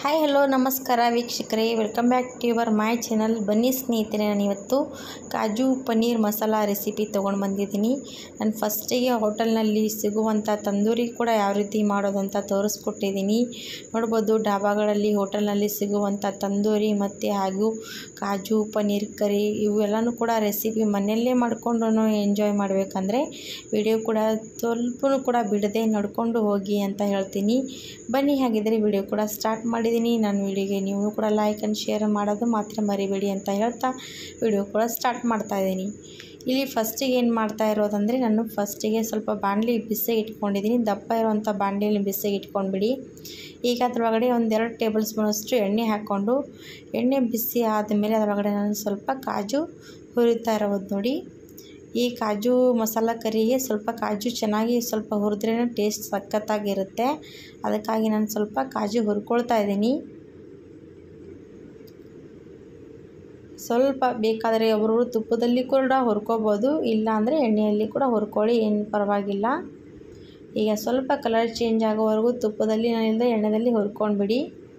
hi hello ನಮಸ್ಕಾರ ವೀಕ್ಷಕರೇ welcome back to your my channel ಬನ್ನಿ ಸ್ನೇಹಿತರೆ ನಾನು ಇವತ್ತು ಕಾಜು ಪನ್ನೀರ್ ಮಸಾಲ ರೆಸಿಪಿ ತೊಗೊಂಡು ಬಂದಿದ್ದೀನಿ ನಾನು ಫಸ್ಟಿಗೆ ಹೋಟೆಲ್ನಲ್ಲಿ ಸಿಗುವಂಥ ತಂದೂರಿ ಕೂಡ ಯಾವ ರೀತಿ ಮಾಡೋದು ಅಂತ ತೋರಿಸ್ಕೊಟ್ಟಿದ್ದೀನಿ ನೋಡ್ಬೋದು ಡಾಬಾಗಳಲ್ಲಿ ಹೋಟೆಲ್ನಲ್ಲಿ ಸಿಗುವಂಥ ತಂದೂರಿ ಮತ್ತು ಹಾಗೂ ಕಾಜು ಪನ್ನೀರ್ ಕರಿ ಇವೆಲ್ಲನೂ ಕೂಡ ರೆಸಿಪಿ ಮನೆಯಲ್ಲೇ ಮಾಡಿಕೊಂಡು ಎಂಜಾಯ್ ಮಾಡಬೇಕಂದ್ರೆ ವಿಡಿಯೋ ಕೂಡ ಸ್ವಲ್ಪನೂ ಕೂಡ ಬಿಡದೆ ನೋಡಿಕೊಂಡು ಹೋಗಿ ಅಂತ ಹೇಳ್ತೀನಿ ಬನ್ನಿ ಹಾಗಿದ್ರೆ ವಿಡಿಯೋ ಕೂಡ ಸ್ಟಾರ್ಟ್ ಮಾಡಿದ್ದೀನಿ ನಾನು ವಿಡಿಯೋಗೆ ನೀವು ಕೂಡ ಲೈಕ್ ಆ್ಯಂಡ್ ಶೇರ್ ಮಾಡೋದು ಮಾತ್ರ ಮರಿಬೇಡಿ ಅಂತ ಹೇಳ್ತಾ ವಿಡಿಯೋ ಕೂಡ ಸ್ಟಾರ್ಟ್ ಮಾಡ್ತಾ ಇದ್ದೀನಿ ಇಲ್ಲಿ ಫಸ್ಟಿಗೆ ಏನು ಮಾಡ್ತಾ ಇರೋದಂದರೆ ನಾನು ಫಸ್ಟಿಗೆ ಸ್ವಲ್ಪ ಬಾಣಲಿ ಬಿಸಿಗೆ ಇಟ್ಕೊಂಡಿದ್ದೀನಿ ದಪ್ಪ ಇರುವಂಥ ಬಾಣಲಿಯಲ್ಲಿ ಬಿಸಿಗೆ ಇಟ್ಕೊಂಡ್ಬಿಡಿ ಈಗ ಅದರೊಳಗಡೆ ಒಂದೆರಡು ಟೇಬಲ್ ಸ್ಪೂನಷ್ಟು ಎಣ್ಣೆ ಹಾಕ್ಕೊಂಡು ಎಣ್ಣೆ ಬಿಸಿ ಆದಮೇಲೆ ಅದರೊಳಗಡೆ ನಾನು ಸ್ವಲ್ಪ ಕಾಜು ಹುರಿತಾ ಇರೋದು ನೋಡಿ ಈ ಕಾಜು ಮಸಾಲ ಕರಿಗೆ ಸ್ವಲ್ಪ ಕಾಜು ಚೆನ್ನಾಗಿ ಸ್ವಲ್ಪ ಹುರಿದ್ರೇ ಟೇಸ್ಟ್ ಸಖತ್ತಾಗಿರುತ್ತೆ ಅದಕ್ಕಾಗಿ ನಾನು ಸ್ವಲ್ಪ ಕಾಜು ಹುರ್ಕೊಳ್ತಾ ಇದ್ದೀನಿ ಸ್ವಲ್ಪ ಬೇಕಾದರೆ ಅವರು ತುಪ್ಪದಲ್ಲಿ ಕೂಡ ಹುರ್ಕೋಬೋದು ಇಲ್ಲ ಅಂದರೆ ಎಣ್ಣೆಯಲ್ಲಿ ಕೂಡ ಹುರ್ಕೊಳ್ಳಿ ಏನು ಪರವಾಗಿಲ್ಲ ಈಗ ಸ್ವಲ್ಪ ಕಲರ್ ಚೇಂಜ್ ಆಗೋವರೆಗೂ ತುಪ್ಪದಲ್ಲಿ ನಾನಿಂದ ಎಣ್ಣೆಯಲ್ಲಿ ಹುರ್ಕೊಂಡ್ಬಿಡಿ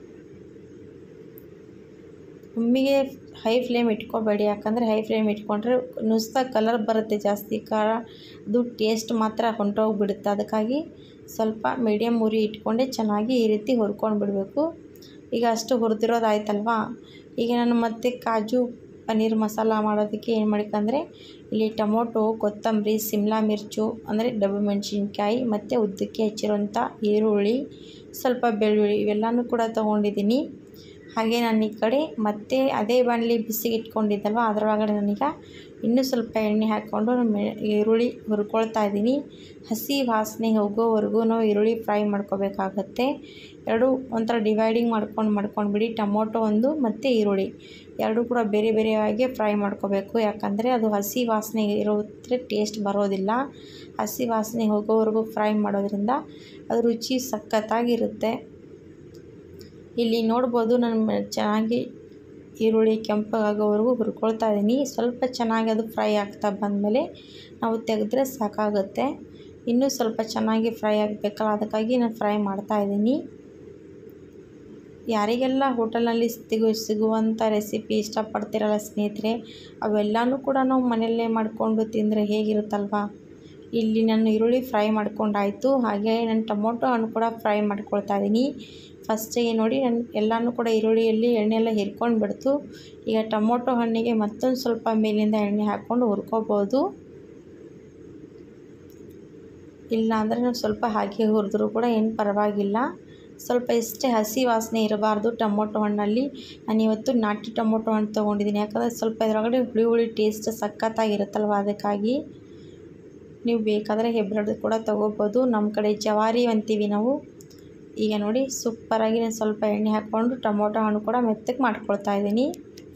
ಒಮ್ಮಿಗೆ ಹೈ ಫ್ಲೇಮ್ ಇಟ್ಕೋಬೇಡಿ ಯಾಕಂದರೆ ಹೈ ಫ್ಲೇಮ್ ಇಟ್ಕೊಂಡ್ರೆ ನುಸ್ತಾ ಕಲರ್ ಬರುತ್ತೆ ಜಾಸ್ತಿ ಖಾರ ಅದು ಟೇಸ್ಟ್ ಮಾತ್ರ ಹೊಂಟೋಗ್ಬಿಡುತ್ತೆ ಅದಕ್ಕಾಗಿ ಸ್ವಲ್ಪ ಮೀಡಿಯಮ್ ಉರಿ ಇಟ್ಕೊಂಡೆ ಚೆನ್ನಾಗಿ ಈ ರೀತಿ ಹುರ್ಕೊಂಡು ಬಿಡಬೇಕು ಈಗ ಅಷ್ಟು ಹುರಿದಿರೋದು ಆಯ್ತಲ್ವಾ ಈಗ ನಾನು ಮತ್ತೆ ಕಾಜು ಪನ್ನೀರ್ ಮಸಾಲ ಮಾಡೋದಕ್ಕೆ ಏನು ಮಾಡ್ಕಂದ್ರೆ ಇಲ್ಲಿ ಟೊಮೊಟೊ ಕೊತ್ತಂಬರಿ ಸಿಮ್ಲಾ ಮಿರ್ಚು ಅಂದರೆ ಡಬ್ಬು ಮೆಣಸಿನ್ಕಾಯಿ ಮತ್ತು ಉದ್ದಕ್ಕೆ ಹೆಚ್ಚಿರೋಂಥ ಈರುಳ್ಳಿ ಸ್ವಲ್ಪ ಬೆಳ್ಳುಳ್ಳಿ ಇವೆಲ್ಲನೂ ಕೂಡ ತೊಗೊಂಡಿದ್ದೀನಿ ಹಾಗೆ ನಾನು ಈ ಕಡೆ ಮತ್ತೆ ಅದೇ ಬಾಣಲಿ ಬಿಸಿಗೆ ಇಟ್ಕೊಂಡಿದ್ದಲ್ವ ಅದರೊಳಗಡೆ ನಾನೀಗ ಇನ್ನೂ ಸ್ವಲ್ಪ ಎಣ್ಣೆ ಹಾಕ್ಕೊಂಡು ಮೆ ಈರುಳ್ಳಿ ಹುರ್ಕೊಳ್ತಾ ಇದ್ದೀನಿ ಹಸಿ ವಾಸನೆ ಹೋಗೋವರೆಗೂ ನಾವು ಈರುಳ್ಳಿ ಫ್ರೈ ಮಾಡ್ಕೋಬೇಕಾಗತ್ತೆ ಎರಡು ಒಂಥರ ಡಿವೈಡಿಂಗ್ ಮಾಡ್ಕೊಂಡು ಮಾಡ್ಕೊಂಡ್ಬಿಡಿ ಟೊಮೊಟೊ ಒಂದು ಮತ್ತು ಈರುಳ್ಳಿ ಎರಡೂ ಕೂಡ ಬೇರೆ ಬೇರೆಯಾಗಿ ಫ್ರೈ ಮಾಡ್ಕೋಬೇಕು ಯಾಕಂದರೆ ಅದು ಹಸಿ ವಾಸನೆ ಇರೋದ್ರೆ ಟೇಸ್ಟ್ ಬರೋದಿಲ್ಲ ಹಸಿ ವಾಸನೆ ಹೋಗೋವರೆಗೂ ಫ್ರೈ ಮಾಡೋದ್ರಿಂದ ಅದು ರುಚಿ ಸಖತ್ತಾಗಿರುತ್ತೆ ಇಲ್ಲಿ ನೋಡ್ಬೋದು ನಾನು ಚೆನ್ನಾಗಿ ಈರುಳ್ಳಿ ಕೆಂಪಗಾಗೋವರೆಗೂ ಹುರ್ಕೊಳ್ತಾ ಇದ್ದೀನಿ ಸ್ವಲ್ಪ ಚೆನ್ನಾಗಿ ಅದು ಫ್ರೈ ಆಗ್ತಾ ಬಂದಮೇಲೆ ನಾವು ತೆಗೆದ್ರೆ ಸಾಕಾಗುತ್ತೆ ಇನ್ನೂ ಸ್ವಲ್ಪ ಚೆನ್ನಾಗಿ ಫ್ರೈ ಆಗಬೇಕಲ್ಲ ಅದಕ್ಕಾಗಿ ನಾನು ಫ್ರೈ ಮಾಡ್ತಾ ಇದ್ದೀನಿ ಯಾರಿಗೆಲ್ಲ ಹೋಟೆಲ್ನಲ್ಲಿ ಸಿಗು ಸಿಗುವಂಥ ರೆಸಿಪಿ ಇಷ್ಟಪಡ್ತಿರಲ್ಲ ಸ್ನೇಹಿತರೆ ಅವೆಲ್ಲನೂ ಕೂಡ ನಾವು ಮನೆಯಲ್ಲೇ ಮಾಡಿಕೊಂಡು ತಿಂದರೆ ಹೇಗಿರುತ್ತಲ್ವ ಇಲ್ಲಿ ನಾನು ಈರುಳ್ಳಿ ಫ್ರೈ ಮಾಡ್ಕೊಂಡಾಯಿತು ಹಾಗೆ ನಾನು ಟೊಮೊಟೊ ಹಣ್ಣು ಕೂಡ ಫ್ರೈ ಮಾಡ್ಕೊಳ್ತಾ ಇದ್ದೀನಿ ಫಸ್ಟಿಗೆ ನೋಡಿ ನಾನು ಎಲ್ಲನೂ ಕೂಡ ಈರುಳ್ಳಿಯಲ್ಲಿ ಎಣ್ಣೆ ಎಲ್ಲ ಹಿರ್ಕೊಂಡು ಬಿಡ್ತು ಈಗ ಟೊಮೊಟೊ ಹಣ್ಣಿಗೆ ಮತ್ತೊಂದು ಸ್ವಲ್ಪ ಮೇಲಿಂದ ಎಣ್ಣೆ ಹಾಕ್ಕೊಂಡು ಹುರ್ಕೋಬೋದು ಇಲ್ಲ ಅಂದರೆ ನಾವು ಸ್ವಲ್ಪ ಹಾಗೆ ಹುರಿದ್ರೂ ಕೂಡ ಏನು ಪರವಾಗಿಲ್ಲ ಸ್ವಲ್ಪ ಇಷ್ಟೇ ಹಸಿ ವಾಸನೆ ಇರಬಾರ್ದು ಟೊಮೊಟೊ ಹಣ್ಣಲ್ಲಿ ನಾನು ಇವತ್ತು ನಾಟಿ ಟೊಮೊಟೊ ಹಣ್ಣು ತೊಗೊಂಡಿದ್ದೀನಿ ಯಾಕಂದರೆ ಸ್ವಲ್ಪ ಇದರೊಳಗಡೆ ಹುಳಿ ಹುಳಿ ಟೇಸ್ಟ್ ಸಖತ್ತಾಗಿರುತ್ತಲ್ವ ಅದಕ್ಕಾಗಿ ನೀವು ಬೇಕಾದರೆ ಹೆಬ್ರದ್ದು ಕೂಡ ತೊಗೋಬೋದು ನಮ್ಮ ಕಡೆ ಜವಾರಿ ಅಂತೀವಿ ನಾವು ಈಗ ನೋಡಿ ಸೂಪರಾಗಿ ನಾನು ಸ್ವಲ್ಪ ಎಣ್ಣೆ ಹಾಕ್ಕೊಂಡು ಟೊಮೊಟೊ ಹಣ್ಣು ಕೂಡ ಮೆತ್ತಗೆ ಮಾಡ್ಕೊಳ್ತಾ ಇದ್ದೀನಿ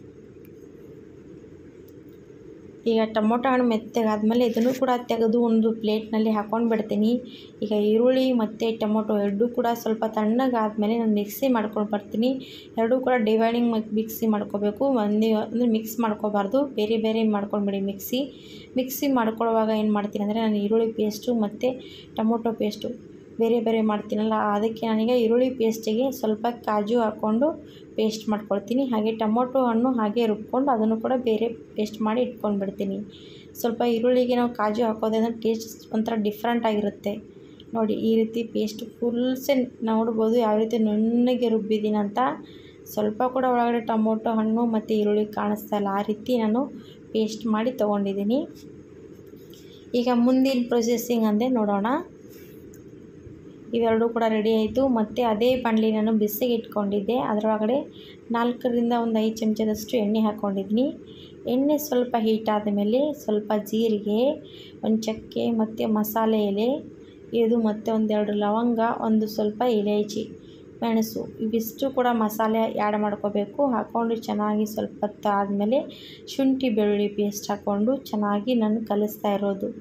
ಈಗ ಟೊಮೊಟೊ ಹಣ್ಣು ಮೆತ್ತಗಾದ್ಮೇಲೆ ಇದನ್ನು ಕೂಡ ತೆಗೆದು ಒಂದು ಪ್ಲೇಟ್ನಲ್ಲಿ ಹಾಕ್ಕೊಂಡು ಬಿಡ್ತೀನಿ ಈಗ ಈರುಳ್ಳಿ ಮತ್ತು ಟೊಮೊಟೊ ಎರಡೂ ಕೂಡ ಸ್ವಲ್ಪ ತಣ್ಣಗಾದ್ಮೇಲೆ ನಾನು ಮಿಕ್ಸಿ ಮಾಡ್ಕೊಂಡು ಬರ್ತೀನಿ ಎರಡೂ ಕೂಡ ಡಿವೈಡಿಂಗ್ ಮಿಕ್ಸಿ ಮಾಡ್ಕೋಬೇಕು ಒಂದೇ ಅಂದರೆ ಮಿಕ್ಸ್ ಮಾಡ್ಕೋಬಾರ್ದು ಬೇರೆ ಬೇರೆ ಮಾಡ್ಕೊಂಡ್ಬಿಡಿ ಮಿಕ್ಸಿ ಮಿಕ್ಸಿ ಮಾಡ್ಕೊಳ್ಳುವಾಗ ಏನು ಮಾಡ್ತೀನಿ ಅಂದರೆ ನಾನು ಈರುಳ್ಳಿ ಪೇಸ್ಟು ಮತ್ತು ಟೊಮೊಟೊ ಪೇಸ್ಟು ಬೇರೆ ಬೇರೆ ಮಾಡ್ತೀನಲ್ಲ ಅದಕ್ಕೆ ನಾನೀಗ ಈರುಳ್ಳಿ ಪೇಸ್ಟಿಗೆ ಸ್ವಲ್ಪ ಕಾಜು ಹಾಕ್ಕೊಂಡು ಪೇಸ್ಟ್ ಮಾಡ್ಕೊಳ್ತೀನಿ ಹಾಗೆ ಟೊಮೊಟೊ ಹಣ್ಣು ಹಾಗೆ ರುಬ್ಕೊಂಡು ಅದನ್ನು ಕೂಡ ಬೇರೆ ಪೇಸ್ಟ್ ಮಾಡಿ ಇಟ್ಕೊಂಡು ಬಿಡ್ತೀನಿ ಸ್ವಲ್ಪ ಈರುಳ್ಳಿಗೆ ನಾವು ಕಾಜು ಹಾಕೋದ್ರಿಂದ ಟೇಸ್ಟ್ ಒಂಥರ ಡಿಫ್ರೆಂಟ್ ಆಗಿರುತ್ತೆ ನೋಡಿ ಈ ರೀತಿ ಪೇಸ್ಟ್ ಫುಲ್ಸೆ ನೋಡ್ಬೋದು ಯಾವ ರೀತಿ ನುಣ್ಣಗೆ ರುಬ್ಬಿದ್ದೀನಿ ಅಂತ ಸ್ವಲ್ಪ ಕೂಡ ಒಳಗಡೆ ಟೊಮೊಟೊ ಹಣ್ಣು ಮತ್ತು ಈರುಳ್ಳಿ ಕಾಣಿಸ್ತಾ ಇಲ್ಲ ಆ ರೀತಿ ನಾನು ಪೇಸ್ಟ್ ಮಾಡಿ ತೊಗೊಂಡಿದ್ದೀನಿ ಈಗ ಮುಂದಿನ ಪ್ರೊಸೆಸಿಂಗ್ ಅಂದರೆ ನೋಡೋಣ ಇವೆರಡೂ ಕೂಡ ರೆಡಿ ಆಯಿತು ಮತ್ತು ಅದೇ ಬಾಣಲಿ ನಾನು ಬಿಸಿಗೆ ಇಟ್ಕೊಂಡಿದ್ದೆ ಅದರೊಳಗಡೆ ನಾಲ್ಕರಿಂದ ಒಂದು ಐದು ಚಮಚದಷ್ಟು ಎಣ್ಣೆ ಹಾಕ್ಕೊಂಡಿದ್ದೀನಿ ಎಣ್ಣೆ ಸ್ವಲ್ಪ ಹೀಟ್ ಆದಮೇಲೆ ಸ್ವಲ್ಪ ಜೀರಿಗೆ ಒಂದು ಚಕ್ಕೆ ಮತ್ತು ಮಸಾಲೆ ಎಲೆ ಇದು ಮತ್ತು ಒಂದೆರಡು ಲವಂಗ ಒಂದು ಸ್ವಲ್ಪ ಇಲೈಚಿ ಮೆಣಸು ಇವಿಷ್ಟು ಕೂಡ ಮಸಾಲೆ ಆ್ಯಡ್ ಮಾಡ್ಕೋಬೇಕು ಹಾಕ್ಕೊಂಡು ಚೆನ್ನಾಗಿ ಸ್ವಲ್ಪ ಹೊತ್ತು ಆದಮೇಲೆ ಶುಂಠಿ ಬೆಳ್ಳುಳ್ಳಿ ಪೇಸ್ಟ್ ಹಾಕ್ಕೊಂಡು ಚೆನ್ನಾಗಿ ನಾನು ಕಲಿಸ್ತಾ ಇರೋದು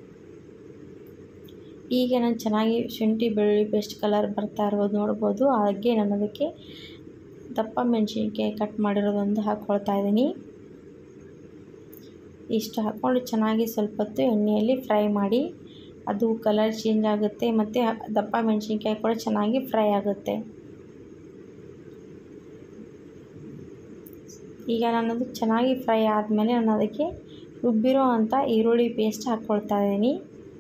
ಈಗ ನಾನು ಚೆನ್ನಾಗಿ ಶುಂಠಿ ಬೆಳ್ಳುಳ್ಳಿ ಪೇಸ್ಟ್ ಕಲರ್ ಬರ್ತಾ ಇರೋದು ನೋಡ್ಬೋದು ಹಾಗೆ ನಾನು ಅದಕ್ಕೆ ದಪ್ಪ ಮೆಣಸಿನ್ಕಾಯಿ ಕಟ್ ಮಾಡಿರೋದೊಂದು ಹಾಕ್ಕೊಳ್ತಾ ಇದ್ದೀನಿ ಇಷ್ಟು ಹಾಕ್ಕೊಂಡು ಚೆನ್ನಾಗಿ ಸ್ವಲ್ಪ ಹೊತ್ತು ಎಣ್ಣೆಯಲ್ಲಿ ಫ್ರೈ ಮಾಡಿ ಅದು ಕಲರ್ ಚೇಂಜ್ ಆಗುತ್ತೆ ಮತ್ತು ದಪ್ಪ ಮೆಣಸಿನ್ಕಾಯಿ ಕೂಡ ಚೆನ್ನಾಗಿ ಫ್ರೈ ಆಗುತ್ತೆ ಈಗ ನಾನು ಅದು ಚೆನ್ನಾಗಿ ಫ್ರೈ ಆದಮೇಲೆ ನಾನು ಅದಕ್ಕೆ ರುಬ್ಬಿರೋ ಅಂಥ ಈರುಳ್ಳಿ ಪೇಸ್ಟ್ ಹಾಕ್ಕೊಳ್ತಾ ಇದ್ದೀನಿ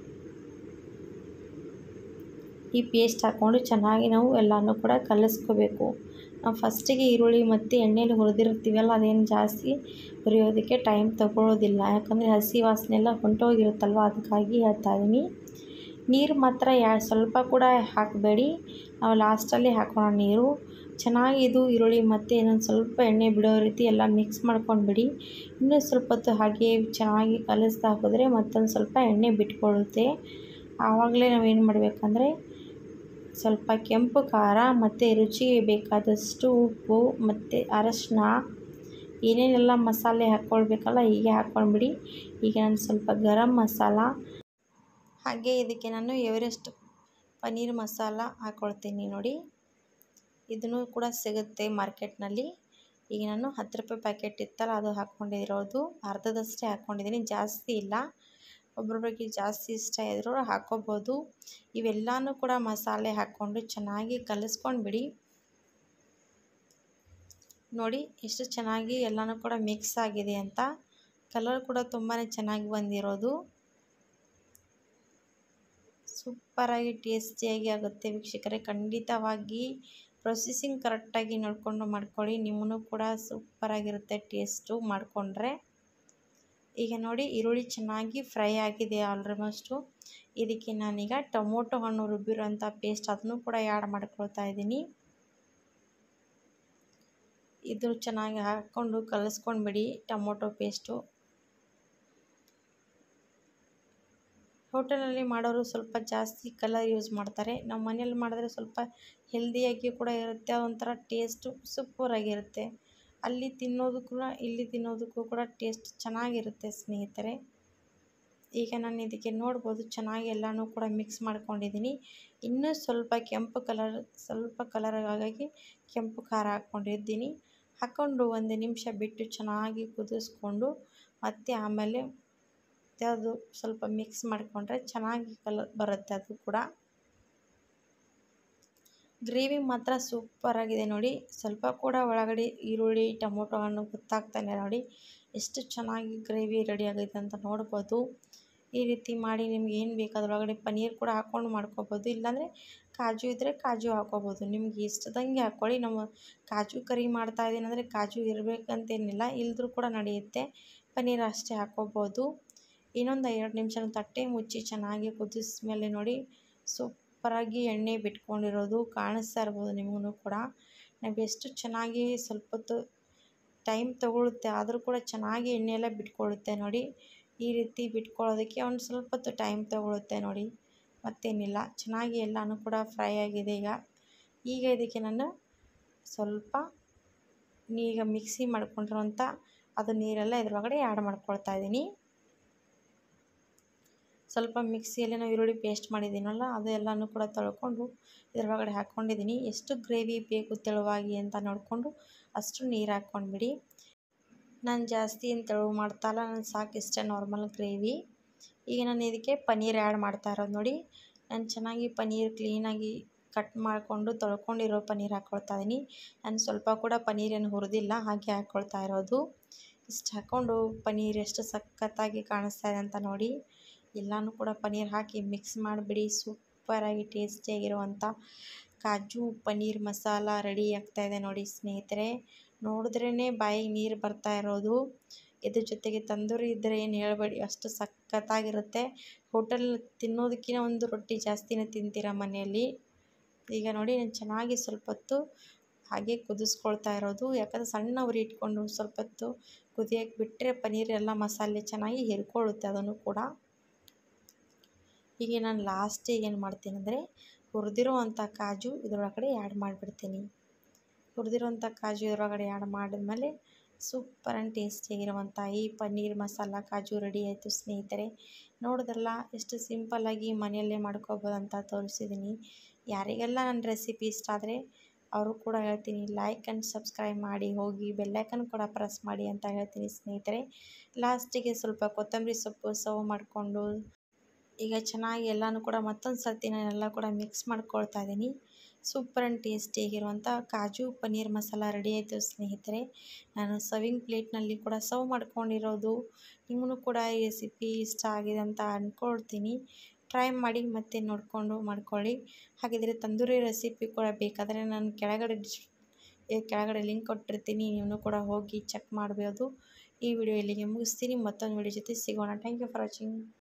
ಈ ಪೇಸ್ಟ್ ಹಾಕ್ಕೊಂಡು ಚೆನ್ನಾಗಿ ನಾವು ಎಲ್ಲನೂ ಕೂಡ ಕಲಿಸ್ಕೋಬೇಕು ನಾವು ಫಸ್ಟಿಗೆ ಈರುಳ್ಳಿ ಮತ್ತು ಎಣ್ಣೆಲಿ ಹುರಿದಿರ್ತೀವಲ್ಲ ಅದೇನು ಜಾಸ್ತಿ ಹುರಿಯೋದಕ್ಕೆ ಟೈಮ್ ತಗೊಳ್ಳೋದಿಲ್ಲ ಯಾಕಂದರೆ ಹಸಿ ವಾಸನೆ ಎಲ್ಲ ಹೊಂಟೋಗಿರುತ್ತಲ್ವ ಅದಕ್ಕಾಗಿ ಹೇಳ್ತಾ ಇದ್ದೀನಿ ನೀರು ಮಾತ್ರ ಯಾ ಸ್ವಲ್ಪ ಕೂಡ ಹಾಕಬೇಡಿ ನಾವು ಲಾಸ್ಟಲ್ಲಿ ಹಾಕೋಣ ನೀರು ಚೆನ್ನಾಗಿ ಇದು ಈರುಳ್ಳಿ ಮತ್ತು ಇನ್ನೊಂದು ಸ್ವಲ್ಪ ಎಣ್ಣೆ ಬಿಡೋ ರೀತಿ ಎಲ್ಲ ಮಿಕ್ಸ್ ಮಾಡ್ಕೊಂಡ್ಬಿಡಿ ಇನ್ನೂ ಸ್ವಲ್ಪ ಹೊತ್ತು ಹಾಗೆ ಚೆನ್ನಾಗಿ ಕಲಿಸ್ತಾ ಹಾಕಿದ್ರೆ ಮತ್ತೊಂದು ಸ್ವಲ್ಪ ಎಣ್ಣೆ ಬಿಟ್ಕೊಳ್ಳುತ್ತೆ ಆವಾಗಲೇ ನಾವು ಏನು ಮಾಡಬೇಕಂದ್ರೆ ಸ್ವಲ್ಪ ಕೆಂಪು ಖಾರ ಮತ್ತು ರುಚಿಗೆ ಬೇಕಾದಷ್ಟು ಉಪ್ಪು ಮತ್ತು ಅರಶಿನ ಏನೇನೆಲ್ಲ ಮಸಾಲೆ ಹಾಕ್ಕೊಳ್ಬೇಕಲ್ಲ ಹೀಗೆ ಹಾಕ್ಕೊಂಡ್ಬಿಡಿ ಈಗ ನಾನು ಸ್ವಲ್ಪ ಗರಂ ಮಸಾಲ ಹಾಗೆ ಇದಕ್ಕೆ ನಾನು ಎವರೆಸ್ಟ್ ಪನ್ನೀರ್ ಮಸಾಲ ಹಾಕ್ಕೊಳ್ತೀನಿ ನೋಡಿ ಇದನ್ನು ಕೂಡ ಸಿಗುತ್ತೆ ಮಾರ್ಕೆಟ್ನಲ್ಲಿ ಈಗ ನಾನು ಹತ್ತು ರೂಪಾಯಿ ಪ್ಯಾಕೆಟ್ ಇತ್ತಲ್ಲ ಅದು ಹಾಕ್ಕೊಂಡಿರೋದು ಅರ್ಧದಷ್ಟೇ ಹಾಕ್ಕೊಂಡಿದ್ದೀನಿ ಜಾಸ್ತಿ ಇಲ್ಲ ಒಬ್ಬೊಬ್ರಿಗೆ ಜಾಸ್ತಿ ಇಷ್ಟ ಇದ್ದರೂ ಹಾಕ್ಕೋಬೋದು ಇವೆಲ್ಲನೂ ಕೂಡ ಮಸಾಲೆ ಹಾಕ್ಕೊಂಡು ಚೆನ್ನಾಗಿ ಕಲಿಸ್ಕೊಂಡ್ಬಿಡಿ ನೋಡಿ ಎಷ್ಟು ಚೆನ್ನಾಗಿ ಎಲ್ಲನೂ ಕೂಡ ಮಿಕ್ಸ್ ಆಗಿದೆ ಅಂತ ಕಲರ್ ಕೂಡ ತುಂಬಾ ಚೆನ್ನಾಗಿ ಬಂದಿರೋದು ಸೂಪರಾಗಿ ಟೇಸ್ಟಿಯಾಗಿ ಆಗುತ್ತೆ ವೀಕ್ಷಕರೇ ಖಂಡಿತವಾಗಿ ಪ್ರೊಸೆಸಿಂಗ್ ಕರೆಕ್ಟಾಗಿ ನೋಡಿಕೊಂಡು ಮಾಡ್ಕೊಳ್ಳಿ ನಿಮ್ಮನ್ನು ಕೂಡ ಸೂಪರಾಗಿರುತ್ತೆ ಟೇಸ್ಟು ಮಾಡಿಕೊಂಡ್ರೆ ಈಗ ನೋಡಿ ಈರುಳ್ಳಿ ಚೆನ್ನಾಗಿ ಫ್ರೈ ಆಗಿದೆ ಆಲ್ಮೋಸ್ಟು ಇದಕ್ಕೆ ನಾನೀಗ ಟೊಮೊಟೊ ಹಣ್ಣು ರುಬ್ಬಿರೋಂಥ ಪೇಸ್ಟ್ ಅದನ್ನು ಕೂಡ ಆ್ಯಡ್ ಮಾಡ್ಕೊಳ್ತಾ ಇದ್ದೀನಿ ಇದು ಚೆನ್ನಾಗಿ ಹಾಕ್ಕೊಂಡು ಕಲಿಸ್ಕೊಂಡ್ಬಿಡಿ ಟೊಮೊಟೊ ಪೇಸ್ಟು ಹೋಟೆಲಲ್ಲಿ ಮಾಡೋರು ಸ್ವಲ್ಪ ಜಾಸ್ತಿ ಕಲರ್ ಯೂಸ್ ಮಾಡ್ತಾರೆ ನಮ್ಮ ಮನೇಲಿ ಮಾಡಿದ್ರೆ ಸ್ವಲ್ಪ ಹೆಲ್ದಿಯಾಗಿ ಕೂಡ ಇರುತ್ತೆ ಒಂಥರ ಟೇಸ್ಟು ಸೂಪರಾಗಿರುತ್ತೆ ಅಲ್ಲಿ ತಿನ್ನೋದಕ್ಕೂ ಇಲ್ಲಿ ತಿನ್ನೋದಕ್ಕೂ ಕೂಡ ಟೇಸ್ಟ್ ಚೆನ್ನಾಗಿರುತ್ತೆ ಸ್ನೇಹಿತರೆ ಈಗ ನಾನು ಇದಕ್ಕೆ ನೋಡ್ಬೋದು ಚೆನ್ನಾಗಿ ಎಲ್ಲನೂ ಕೂಡ ಮಿಕ್ಸ್ ಮಾಡ್ಕೊಂಡಿದ್ದೀನಿ ಇನ್ನೂ ಸ್ವಲ್ಪ ಕೆಂಪು ಕಲರ್ ಸ್ವಲ್ಪ ಕಲರ್ ಆಗಾಗಿ ಕೆಂಪು ಖಾರ ಹಾಕ್ಕೊಂಡಿದ್ದೀನಿ ಹಾಕ್ಕೊಂಡು ಒಂದು ನಿಮಿಷ ಬಿಟ್ಟು ಚೆನ್ನಾಗಿ ಕುದಿಸ್ಕೊಂಡು ಮತ್ತು ಆಮೇಲೆ ಅದು ಸ್ವಲ್ಪ ಮಿಕ್ಸ್ ಮಾಡಿಕೊಂಡ್ರೆ ಚೆನ್ನಾಗಿ ಕಲರ್ ಬರುತ್ತೆ ಅದು ಕೂಡ ಗ್ರೇವಿ ಮಾತ್ರ ಸೂಪರಾಗಿದೆ ನೋಡಿ ಸ್ವಲ್ಪ ಕೂಡ ಒಳಗಡೆ ಈರುಳ್ಳಿ ಟೊಮೊಟೊ ಹಣ್ಣು ಗೊತ್ತಾಗ್ತಾನೆ ನೋಡಿ ಎಷ್ಟು ಚೆನ್ನಾಗಿ ಗ್ರೇವಿ ರೆಡಿ ಆಗಿದೆ ಅಂತ ನೋಡ್ಬೋದು ಈ ರೀತಿ ಮಾಡಿ ನಿಮ್ಗೆ ಏನು ಬೇಕು ಅದರೊಳಗಡೆ ಪನ್ನೀರ್ ಕೂಡ ಹಾಕ್ಕೊಂಡು ಮಾಡ್ಕೊಬೋದು ಇಲ್ಲಾಂದರೆ ಕಾಜು ಇದ್ದರೆ ಕಾಜು ಹಾಕ್ಕೋಬೋದು ನಿಮ್ಗೆ ಇಷ್ಟದಂಗೆ ಹಾಕ್ಕೊಳ್ಳಿ ನಮ್ಮ ಕಾಜು ಕರಿ ಮಾಡ್ತಾಯಿದ್ದೀನಿ ಅಂದರೆ ಕಾಜು ಇರಬೇಕಂತೇನಿಲ್ಲ ಇಲ್ದರೂ ಕೂಡ ನಡೆಯುತ್ತೆ ಪನ್ನೀರ್ ಅಷ್ಟೇ ಹಾಕ್ಕೋಬೋದು ಇನ್ನೊಂದು ಎರಡು ನಿಮಿಷ ತಟ್ಟೆ ಮುಚ್ಚಿ ಚೆನ್ನಾಗಿ ಕುದಿಸ್ಮೇಲೆ ನೋಡಿ ಸೂಪರಾಗಿ ಎಣ್ಣೆ ಬಿಟ್ಕೊಂಡಿರೋದು ಕಾಣಿಸ್ತಾ ಇರ್ಬೋದು ನಿಮಗೂ ಕೂಡ ನಾವು ಎಷ್ಟು ಚೆನ್ನಾಗಿ ಸ್ವಲ್ಪ ಹೊತ್ತು ಟೈಮ್ ತೊಗೊಳುತ್ತೆ ಆದರೂ ಕೂಡ ಚೆನ್ನಾಗಿ ಎಣ್ಣೆ ಎಲ್ಲ ಬಿಟ್ಕೊಳ್ಳುತ್ತೆ ನೋಡಿ ಈ ರೀತಿ ಬಿಟ್ಕೊಳ್ಳೋದಕ್ಕೆ ಒಂದು ಸ್ವಲ್ಪ ಹೊತ್ತು ಟೈಮ್ ತೊಗೊಳುತ್ತೆ ನೋಡಿ ಮತ್ತೇನಿಲ್ಲ ಚೆನ್ನಾಗಿ ಎಲ್ಲನೂ ಕೂಡ ಫ್ರೈ ಆಗಿದೆ ಈಗ ಈಗ ಇದಕ್ಕೆ ನಾನು ಸ್ವಲ್ಪ ಈಗ ಮಿಕ್ಸಿ ಮಾಡ್ಕೊಂಡಿರೋಂಥ ಅದು ನೀರೆಲ್ಲ ಇದ್ರೊಳಗಡೆ ಆ್ಯಡ್ ಮಾಡ್ಕೊಳ್ತಾ ಇದ್ದೀನಿ ಸ್ವಲ್ಪ ಮಿಕ್ಸಿಯಲ್ಲಿ ನಾವು ಈರುಳ್ಳಿ ಪೇಸ್ಟ್ ಮಾಡಿದ್ದೀನಲ್ಲ ಅದು ಎಲ್ಲನೂ ಕೂಡ ತೊಳ್ಕೊಂಡು ಇದ್ರೊಳಗಡೆ ಹಾಕ್ಕೊಂಡಿದ್ದೀನಿ ಎಷ್ಟು ಗ್ರೇವಿ ಬೇಕು ತೆಳುವಾಗಿ ಅಂತ ನೋಡಿಕೊಂಡು ಅಷ್ಟು ನೀರು ಹಾಕ್ಕೊಂಡ್ಬಿಡಿ ನಾನು ಜಾಸ್ತಿ ಏನು ತೆಳು ಮಾಡ್ತಾಯಿಲ್ಲ ನಾನು ಸಾಕು ಇಷ್ಟೇ ನಾರ್ಮಲ್ ಗ್ರೇವಿ ಈಗ ನಾನು ಇದಕ್ಕೆ ಪನ್ನೀರ್ ಆ್ಯಡ್ ಮಾಡ್ತಾ ಇರೋದು ನೋಡಿ ನಾನು ಚೆನ್ನಾಗಿ ಪನ್ನೀರ್ ಕ್ಲೀನಾಗಿ ಕಟ್ ಮಾಡಿಕೊಂಡು ತೊಳ್ಕೊಂಡಿರೋ ಪನ್ನೀರ್ ಹಾಕ್ಕೊಳ್ತಾ ಇದ್ದೀನಿ ನಾನು ಸ್ವಲ್ಪ ಕೂಡ ಪನ್ನೀರೇನು ಹುರಿದಿಲ್ಲ ಹಾಗೆ ಹಾಕ್ಕೊಳ್ತಾ ಇರೋದು ಇಷ್ಟು ಹಾಕ್ಕೊಂಡು ಪನ್ನೀರ್ ಎಷ್ಟು ಸಖತ್ತಾಗಿ ಕಾಣಿಸ್ತಾ ಇದೆ ಅಂತ ನೋಡಿ ಎಲ್ಲನೂ ಕೂಡ ಪನ್ನೀರ್ ಹಾಕಿ ಮಿಕ್ಸ್ ಮಾಡಿಬಿಡಿ ಸೂಪರಾಗಿ ಟೇಸ್ಟಿಯಾಗಿರುವಂಥ ಕಾಜು ಪನ್ನೀರ್ ಮಸಾಲ ರೆಡಿ ಆಗ್ತಾಯಿದೆ ನೋಡಿ ಸ್ನೇಹಿತರೆ ನೋಡಿದ್ರೇ ಬಾಯಿಗೆ ನೀರು ಬರ್ತಾ ಇರೋದು ಇದ್ರ ಜೊತೆಗೆ ತಂದೂರಿ ಇದ್ದರೆ ಏನು ಹೇಳಬೇಡಿ ಅಷ್ಟು ಸಖತ್ತಾಗಿರುತ್ತೆ ಹೋಟೆಲ್ ತಿನ್ನೋದಕ್ಕಿಂತ ಒಂದು ರೊಟ್ಟಿ ಜಾಸ್ತಿನೇ ತಿಂತೀರ ಮನೆಯಲ್ಲಿ ಈಗ ನೋಡಿ ನಾನು ಚೆನ್ನಾಗಿ ಸ್ವಲ್ಪ ಹೊತ್ತು ಹಾಗೆ ಕುದಿಸ್ಕೊಳ್ತಾ ಇರೋದು ಯಾಕಂದರೆ ಸಣ್ಣ ಉರಿ ಇಟ್ಕೊಂಡು ಸ್ವಲ್ಪ ಹೊತ್ತು ಕುದಿಯೋಕ್ಕೆ ಬಿಟ್ಟರೆ ಪನ್ನೀರ್ ಎಲ್ಲ ಮಸಾಲೆ ಚೆನ್ನಾಗಿ ಹಿರ್ಕೊಳ್ಳುತ್ತೆ ಅದನ್ನು ಕೂಡ ಹೀಗೆ ನಾನು ಲಾಸ್ಟಿಗೆ ಏನು ಮಾಡ್ತೀನಿ ಅಂದರೆ ಹುರಿದಿರುವಂಥ ಕಾಜು ಇದರೊಳಗಡೆ ಆ್ಯಡ್ ಮಾಡಿಬಿಡ್ತೀನಿ ಹುರಿದಿರುವಂಥ ಕಾಜು ಇದರೊಳಗಡೆ ಆ್ಯಡ್ ಮಾಡಿದ್ಮೇಲೆ ಸೂಪರ್ ಆ್ಯಂಡ್ ಟೇಸ್ಟಿಯಾಗಿರುವಂಥ ಈ ಪನ್ನೀರ್ ಮಸಾಲ ಕಾಜು ರೆಡಿ ಆಯಿತು ಸ್ನೇಹಿತರೆ ನೋಡಿದ್ರಲ್ಲ ಎಷ್ಟು ಸಿಂಪಲ್ಲಾಗಿ ಮನೆಯಲ್ಲೇ ಮಾಡ್ಕೋಬೋದು ಅಂತ ತೋರಿಸಿದ್ದೀನಿ ಯಾರಿಗೆಲ್ಲ ನನ್ನ ರೆಸಿಪಿ ಇಷ್ಟ ಆದರೆ ಅವರು ಕೂಡ ಹೇಳ್ತೀನಿ ಲೈಕ್ ಆ್ಯಂಡ್ ಸಬ್ಸ್ಕ್ರೈಬ್ ಮಾಡಿ ಹೋಗಿ ಬೆಲ್ಲೈಕನ್ ಕೂಡ ಪ್ರೆಸ್ ಮಾಡಿ ಅಂತ ಹೇಳ್ತೀನಿ ಸ್ನೇಹಿತರೆ ಲಾಸ್ಟಿಗೆ ಸ್ವಲ್ಪ ಕೊತ್ತಂಬರಿ ಸೊಪ್ಪು ಸರ್ವ್ ಮಾಡಿಕೊಂಡು ಈಗ ಚೆನ್ನಾಗಿ ಎಲ್ಲನೂ ಕೂಡ ಮತ್ತೊಂದು ಸರ್ತಿ ನಾನೆಲ್ಲ ಕೂಡ ಮಿಕ್ಸ್ ಮಾಡ್ಕೊಳ್ತಾ ಇದ್ದೀನಿ ಸೂಪರ್ ಆ್ಯಂಡ್ ಟೇಸ್ಟಿಯಾಗಿರುವಂಥ ಕಾಜು ಪನ್ನೀರ್ ಮಸಾಲ ರೆಡಿ ಆಯಿತು ಸ್ನೇಹಿತರೆ ನಾನು ಸರ್ವಿಂಗ್ ಪ್ಲೇಟ್ನಲ್ಲಿ ಕೂಡ ಸರ್ವ್ ಮಾಡ್ಕೊಂಡಿರೋದು ನಿಮಗೂ ಕೂಡ ಈ ರೆಸಿಪಿ ಇಷ್ಟ ಆಗಿದೆ ಅಂತ ಅಂದ್ಕೊಳ್ತೀನಿ ಟ್ರೈ ಮಾಡಿ ಮತ್ತೆ ನೋಡಿಕೊಂಡು ಮಾಡ್ಕೊಳ್ಳಿ ಹಾಗಿದ್ರೆ ತಂದೂರಿ ರೆಸಿಪಿ ಕೂಡ ಬೇಕಾದರೆ ನಾನು ಕೆಳಗಡೆ ಡಿಸ್ ಕೆಳಗಡೆ ಲಿಂಕ್ ಕೊಟ್ಟಿರ್ತೀನಿ ನೀವು ಕೂಡ ಹೋಗಿ ಚೆಕ್ ಮಾಡ್ಬೋದು ಈ ವಿಡಿಯೋ ಇಲ್ಲಿಗೆ ಮುಗಿಸ್ತೀನಿ ಮತ್ತೊಂದು ವಿಡಿಯೋ ಜೊತೆ ಸಿಗೋಣ ಥ್ಯಾಂಕ್ ಯು ಫಾರ್ ವಾಚಿಂಗ್